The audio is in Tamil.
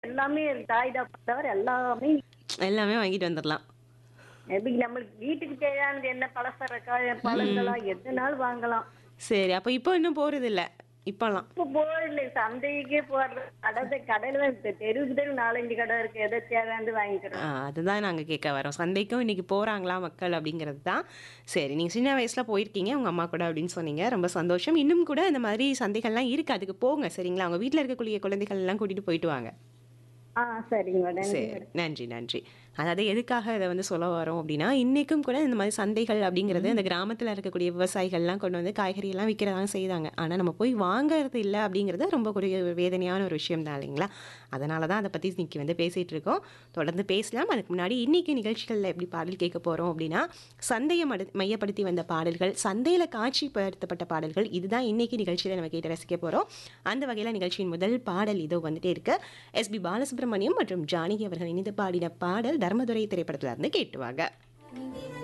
எல்லாமே தாய் தப்பா தவிர எல்லாமே எல்லாமே வாங்கிட்டு வந்துடலாம் எப்படி நம்மளுக்கு வீட்டுக்கு தேவையானது என்ன பலசரக்கா பழங்களா எதுனாலும் வாங்கலாம் சரி அப்போ இப்போ இன்னும் போறது இல்ல இப்போலாம் இப்ப போயிடல சந்தைக்கே போறது கடை கடையில தான் தெருவுக்கு தெரு நாலஞ்சு கடை இருக்கு எதை தேவையானது வாங்கிக்கிறோம் ஆ, அதுதான் நாங்கள் கேட்க வரோம் சந்தைக்கும் இன்னைக்கு போகிறாங்களா மக்கள் அப்படிங்கிறது தான் சரி நீங்கள் சின்ன வயசில் போயிருக்கீங்க உங்கள் அம்மா கூட அப்படின்னு சொன்னீங்க ரொம்ப சந்தோஷம் இன்னும் கூட இந்த மாதிரி சந்தைகள்லாம் இருக்குது அதுக்கு போங்க சரிங்களா அவங்க வீட்டில் இருக்கக்கூடிய குழந்தைகள் எல்லாம் கூட்டிகிட்டு போயிட்டு வாங்க ஆ சரிங்க மேடம் சரி நன்றி நன்றி அதாவது எதுக்காக இதை வந்து சொல்ல வரோம் அப்படின்னா இன்றைக்கும் கூட இந்த மாதிரி சந்தைகள் அப்படிங்கிறது இந்த கிராமத்தில் இருக்கக்கூடிய விவசாயிகள்லாம் கொண்டு வந்து காய்கறியெல்லாம் விற்கிறதாங்க செய்தாங்க ஆனால் நம்ம போய் வாங்குறது இல்லை அப்படிங்கிறது ரொம்ப ஒரு வேதனையான ஒரு விஷயம் தான் இல்லைங்களா அதனால தான் அதை பற்றி இன்னைக்கு வந்து பேசிகிட்டு இருக்கோம் தொடர்ந்து பேசலாம் அதுக்கு முன்னாடி இன்னைக்கு நிகழ்ச்சிகளில் எப்படி பாடல் கேட்க போகிறோம் அப்படின்னா சந்தையை மடு மையப்படுத்தி வந்த பாடல்கள் சந்தையில் காட்சிப்படுத்தப்பட்ட பாடல்கள் இதுதான் இன்னைக்கு நிகழ்ச்சியில் நம்ம கேட்டு ரசிக்க போகிறோம் அந்த வகையில் நிகழ்ச்சியின் முதல் பாடல் இதோ வந்துட்டே இருக்கு எஸ்பி பாலசுப்ரமணியம் மற்றும் ஜானகி அவர்கள் இணைந்து பாடின பாடல் தர்மதுரை திரைப்படத்துல இருந்து கேட்டுவாங்க